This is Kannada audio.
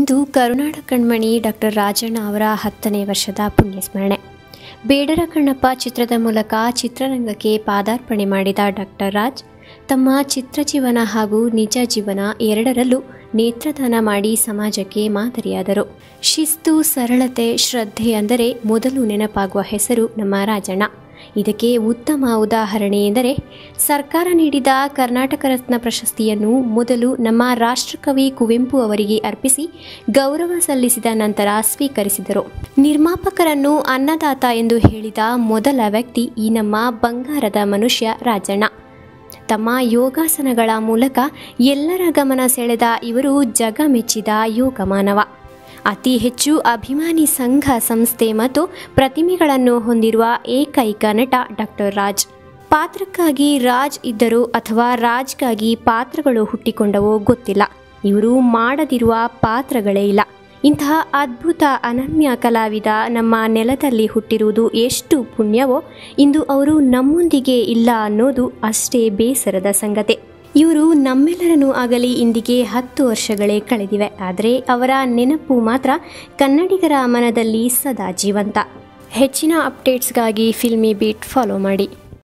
ಇಂದು ಕರುನಾಡ ಕಣ್ಮಣಿ ಡಾಕ್ಟರ್ ರಾಜಣ್ಣ ಅವರ ಹತ್ತನೇ ವರ್ಷದ ಪುಣ್ಯಸ್ಮರಣೆ ಬೇಡರ ಕಣ್ಣಪ್ಪ ಚಿತ್ರದ ಮೂಲಕ ಚಿತ್ರರಂಗಕ್ಕೆ ಪಾದಾರ್ಪಣೆ ಮಾಡಿದ ಡಾಕ್ಟರ್ ರಾಜ್ ತಮ್ಮ ಚಿತ್ರಜೀವನ ಹಾಗೂ ನಿಜ ಜೀವನ ಎರಡರಲ್ಲೂ ನೇತ್ರದಾನ ಮಾಡಿ ಸಮಾಜಕ್ಕೆ ಮಾದರಿಯಾದರು ಶಿಸ್ತು ಸರಳತೆ ಶ್ರದ್ಧೆ ಅಂದರೆ ಮೊದಲು ನೆನಪಾಗುವ ಹೆಸರು ನಮ್ಮ ರಾಜಣ್ಣ ಇದಕ್ಕೆ ಉತ್ತಮ ಉದಾಹರಣೆ ಎಂದರೆ ಸರ್ಕಾರ ನೀಡಿದ ಕರ್ನಾಟಕ ರತ್ನ ಪ್ರಶಸ್ತಿಯನ್ನು ಮೊದಲು ನಮ್ಮ ರಾಷ್ಟ್ರಕವಿ ಕುವೆಂಪು ಅವರಿಗೆ ಅರ್ಪಿಸಿ ಗೌರವ ಸಲ್ಲಿಸಿದ ನಂತರ ಸ್ವೀಕರಿಸಿದರು ನಿರ್ಮಾಪಕರನ್ನು ಅನ್ನದಾತ ಎಂದು ಹೇಳಿದ ಮೊದಲ ವ್ಯಕ್ತಿ ಈ ನಮ್ಮ ಬಂಗಾರದ ಮನುಷ್ಯ ರಾಜಣ್ಣ ತಮ್ಮ ಯೋಗಾಸನಗಳ ಮೂಲಕ ಎಲ್ಲರ ಗಮನ ಸೆಳೆದ ಇವರು ಜಗ ಮೆಚ್ಚಿದ ಯೋಗ ಮಾನವ ಅತಿ ಹೆಚ್ಚು ಅಭಿಮಾನಿ ಸಂಘ ಸಂಸ್ಥೆ ಮತ್ತು ಪ್ರತಿಮೆಗಳನ್ನು ಹೊಂದಿರುವ ಏಕೈಕ ನಟ ಡಾಕ್ಟರ್ ರಾಜ್ ಪಾತ್ರಕ್ಕಾಗಿ ರಾಜ್ ಇದ್ದರು ಅಥವಾ ರಾಜ್ಗಾಗಿ ಪಾತ್ರಗಳು ಹುಟ್ಟಿಕೊಂಡವೋ ಗೊತ್ತಿಲ್ಲ ಇವರು ಮಾಡದಿರುವ ಪಾತ್ರಗಳೇ ಇಲ್ಲ ಇಂತಹ ಅದ್ಭುತ ಅನನ್ಯ ಕಲಾವಿದ ನಮ್ಮ ನೆಲದಲ್ಲಿ ಹುಟ್ಟಿರುವುದು ಎಷ್ಟು ಪುಣ್ಯವೋ ಇಂದು ಅವರು ನಮ್ಮೊಂದಿಗೆ ಇಲ್ಲ ಅನ್ನೋದು ಅಷ್ಟೇ ಬೇಸರದ ಸಂಗತಿ ಇವರು ನಮ್ಮೆಲ್ಲರನ್ನೂ ಆಗಲಿ ಇಂದಿಗೆ ಹತ್ತು ವರ್ಷಗಳೇ ಕಳೆದಿವೆ ಆದರೆ ಅವರ ನೆನಪು ಮಾತ್ರ ಕನ್ನಡಿಗರ ಮನದಲ್ಲಿ ಸದಾ ಜೀವಂತ ಹೆಚ್ಚಿನ ಅಪ್ಡೇಟ್ಸ್ಗಾಗಿ ಫಿಲ್ಮಿ ಬೀಟ್ ಫಾಲೋ ಮಾಡಿ